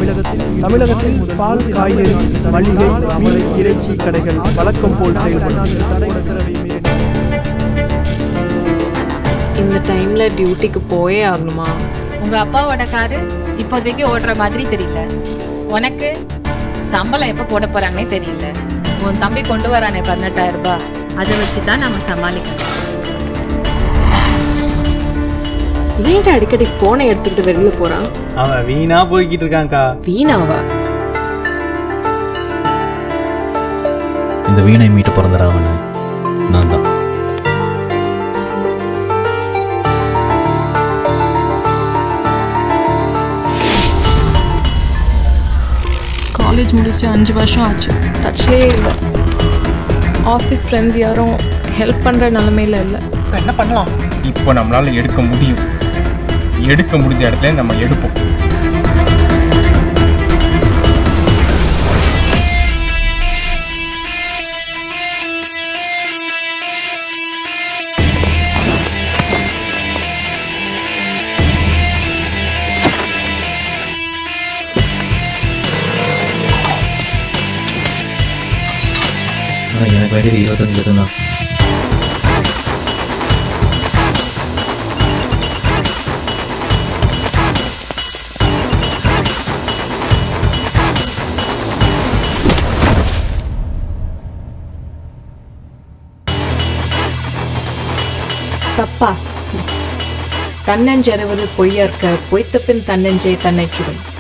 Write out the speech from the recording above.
தமிழகத்தில் தமிழகத்தில் பால் காய்கறி மளிகை மீன் இறைச்சி கடைகள் வழக்கம் போல் செயல்படும் தடை உத்தரவை மீறின இந்த டைம்ல டியூட்டிக்கு போயே ஆகணுமா உங்க அப்பாவோட காரு இப்போதைக்கு ஓடுற மாதிரி தெரியல உனக்கு சம்பளம் எப்ப போட போறாங்கன்னே தெரியல உன் தம்பி கொண்டு வரானே பதினெட்டாயிரம் ரூபாய் அதை வச்சு தான் நம்ம சமாளிக்கணும் இவன்ட்ட அடிக்கடி போனை எடுத்துக்கிட்டு வெளியில போறான் அவன் வீணா போய்கிட்டு இருக்கான்க்கா வீணாவா இந்த வீணை மீட்டு பிறந்தடாவன நான் தான் காலேஜ் முடிச்சு அஞ்சு வருஷம் ஆச்சு டச்லேயே இல்லை ஆஃபீஸ் ஃப்ரெண்ட்ஸ் யாரும் ஹெல்ப் பண்ணுற நிலமையில இல்லை என்ன பண்ணலாம் இப்போ நம்மளால எடுக்க முடியும் எடுக்க முடிஞ்ச இடத்துல நம்ம எடுப்போம் ஆனால் எனக்கு வேண்டியது இருபத்தஞ்சு லட்சம் தான் தப்பா தன்னஞ்செறவது பொய்யற்க பொய்த்த பின் தன்னெஞ்சே தன்னை சுடும்